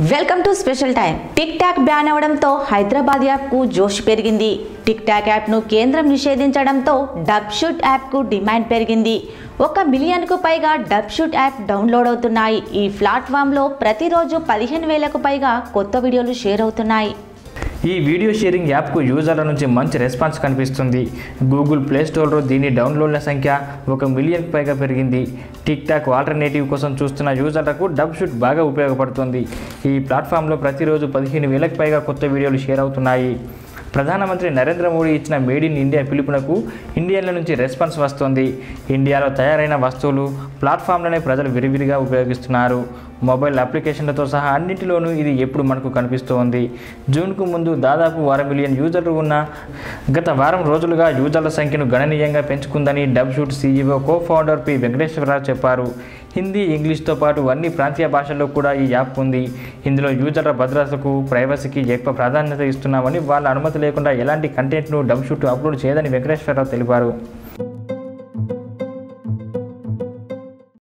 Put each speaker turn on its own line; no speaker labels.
welcome to special time TikTok ban అవడంతో హైదరాబాద్ యాప్కు జోష్ పెరిగింది టిక్ టాక్ యాప్ను కేంద్రం నిషేధించడంతో డబ్ షూట్ యాప్కు డిమాండ్ పెరిగింది ఒక మిలియన్కు పైగా డబ్ షూట్ యాప్ డౌన్లోడ్ అవుతున్నాయి ఈ ప్లాట్ఫామ్లో ప్రతిరోజు పదిహేను వేలకు పైగా కొత్త వీడియోలు షేర్ అవుతున్నాయి
ఈ వీడియో షేరింగ్ యాప్కు యూజర్ల నుంచి మంచి రెస్పాన్స్ కనిపిస్తుంది గూగుల్ ప్లే స్టోర్లో దీని డౌన్లోడ్ల సంఖ్య ఒక మిలియన్కి పైగా పెరిగింది టిక్ టాక్ ఆల్టర్నేటివ్ కోసం చూస్తున్న యూజర్లకు డబ్ షూట్ బాగా ఉపయోగపడుతుంది ఈ ప్లాట్ఫామ్లో ప్రతిరోజు పదిహేను వేలకు పైగా కొత్త వీడియోలు షేర్ అవుతున్నాయి ప్రధానమంత్రి నరేంద్ర మోడీ ఇచ్చిన మేడ్ ఇన్ ఇండియా పిలుపునకు ఇండియన్ల నుంచి రెస్పాన్స్ వస్తోంది ఇండియాలో తయారైన వస్తువులు ప్లాట్ఫామ్లనే ప్రజలు విరివిరిగా ఉపయోగిస్తున్నారు మొబైల్ అప్లికేషన్లతో సహా అన్నింటిలోనూ ఇది ఎప్పుడు మనకు కనిపిస్తోంది జూన్కు ముందు దాదాపు అర మిలియన్ యూజర్లు ఉన్న గత వారం రోజులుగా యూజర్ల సంఖ్యను గణనీయంగా పెంచుకుందని dub shoot CEO co founder P Venkateswararao చెప్పారు హిందీ ఇంగ్లీష్తో పాటు అన్ని ప్రాంతీయ భాషల్లో కూడా ఈ యాప్ ఉంది ఇందులో యూజర్ల భద్రతకు ప్రైవసీకి ఎక్కువ ప్రాధాన్యత ఇస్తున్నామని వాళ్ళ అనుమతి లేకుండా ఎలాంటి కంటెంట్ను డబ్ షూట్ అప్లోడ్ చేయదని వెంకటేశ్వరరావు తెలిపారు